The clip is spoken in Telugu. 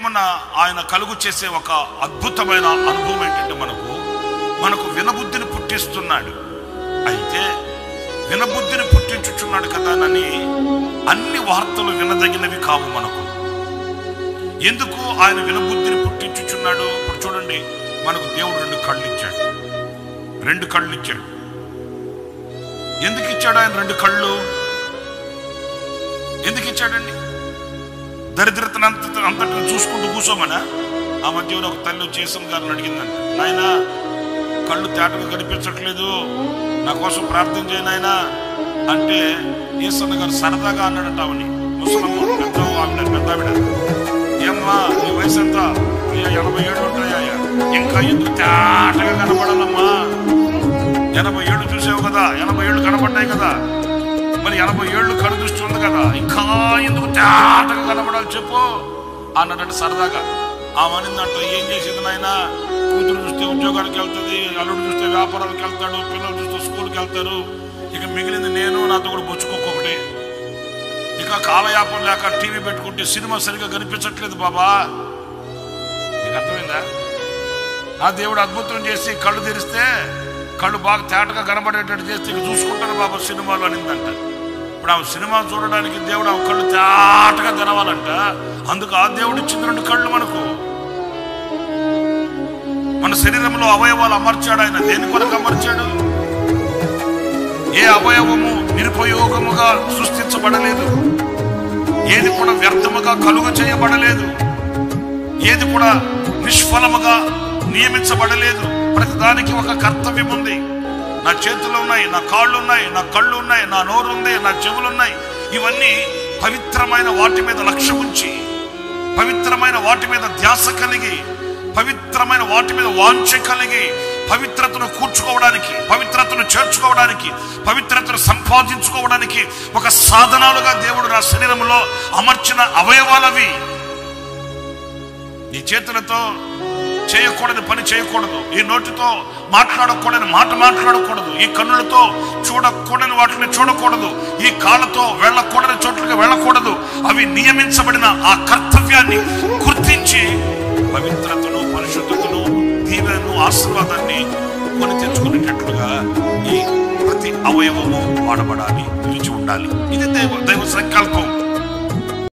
దినమున ఆయన కలుగు చేసే ఒక అద్భుతమైన అనుభవం ఏంటంటే మనకు మనకు వినబుద్ధిని పుట్టిస్తున్నాడు అయితే వినబుద్ధిని పుట్టించుచున్నాడు కదా అని అన్ని వార్తలు వినదగినవి కావు మనకు ఎందుకు ఆయన వినబుద్ధిని పుట్టించుచున్నాడు ఇప్పుడు చూడండి మనకు దేవుడు రెండు కళ్ళు ఇచ్చాడు రెండు కళ్ళు ఇచ్చాడు ఎందుకు ఇచ్చాడు ఆయన రెండు కళ్ళు ఎందుకు ఇచ్చాడండి దరిద్రతను అంత అంతటిని చూసుకుంటూ కూర్చోమనా ఆ మధ్యలో ఒక తల్లి చేసం గారిని అడిగిందంట నాయన కళ్ళు తేటగా కనిపించట్లేదు నా కోసం ప్రార్థన చేయి నాయన అంటే ఈసన్న గారు సరదాగా అన్నాడట అవని ముసలమ్మ పెద్ద ఆవిడ పెద్ద ఆవిడ ఏమ్మా నీ వయసు ఎంత అయ్యా ఎనభై ఏళ్ళు ఉంటాయా ఇంకా ఎందుకు తేటగా కనపడాలమ్మా ఎనభై ఏళ్ళు చూసావు కదా ఎనభై ఏళ్ళు కనపడ్డాయి కదా మరి ఎనభై ఏళ్ళు కను దృష్టి ఉంది కదా ఇంకా ఎందుకు తేటగా కనపడాలి చెప్పు అన్నట్టు సరదాగా ఆ మనిందంట ఏం చేసింది నాయన కూతురు చూస్తే ఉద్యోగానికి వెళ్తుంది అల్లుడు చూస్తే వ్యాపారాలకు వెళ్తాడు పిల్లలు చూస్తే స్కూల్కి వెళ్తారు ఇక మిగిలింది నేను నాతో కూడా బొచ్చుకోకొకటి ఇక కాలయాపం లేక టీవీ పెట్టుకుంటే సినిమా సరిగా కనిపించట్లేదు బాబా నీకు అర్థమైందా ఆ దేవుడు అద్భుతం చేసి కళ్ళు తెరిస్తే కళ్ళు బాగా తేటగా కనబడేటట్టు చేస్తే ఇక చూసుకుంటారు బాబా సినిమాలు అనిందంట ఇప్పుడు ఆమె సినిమా చూడడానికి దేవుడు ఆమె కళ్ళు తేటగా తెరవాలంట అందుకు ఆ దేవుడు ఇచ్చింది రెండు కళ్ళు మనకు మన శరీరంలో అవయవాలు అమర్చాడు ఆయన దేని కొరకు అమర్చాడు ఏ అవయవము నిరుపయోగముగా సృష్టించబడలేదు ఏది కూడా వ్యర్థముగా కలుగ చేయబడలేదు ఏది కూడా నిష్ఫలముగా నియమించబడలేదు ప్రతిదానికి ఒక కర్తవ్యం ఉంది నా చేతులు ఉన్నాయి నా కాళ్ళు ఉన్నాయి నా కళ్ళు ఉన్నాయి నా నోరు ఉంది నా చెవులు ఉన్నాయి ఇవన్నీ పవిత్రమైన వాటి మీద లక్ష్యం ఉంచి పవిత్రమైన వాటి మీద ధ్యాస కలిగి పవిత్రమైన వాటి మీద వాంఛ కలిగి పవిత్రతను కూర్చుకోవడానికి పవిత్రతను చేర్చుకోవడానికి పవిత్రతను సంపాదించుకోవడానికి ఒక సాధనాలుగా దేవుడు నా శరీరంలో అమర్చిన అవయవాలవి ఈ చేతులతో చేయకూడని పని చేయకూడదు ఈ నోటితో మాట్లాడకూడని మాట మాట్లాడకూడదు ఈ కన్నులతో చూడకూడని వాటిని చూడకూడదు ఈ కాళ్ళతో వెళ్ళకూడని చోట్లకి వెళ్ళకూడదు అవి నియమించబడిన ఆ కర్తవ్యాన్ని గుర్తించి పవిత్రతను పరిశుద్ధతను దీవెనను ఆశీర్వాదాన్ని కొని తెచ్చుకునేటట్లుగా ఈ ప్రతి అవయవము వాడబడాలి నిలిచి ఉండాలి ఇది దైవ దైవ సంకల్పం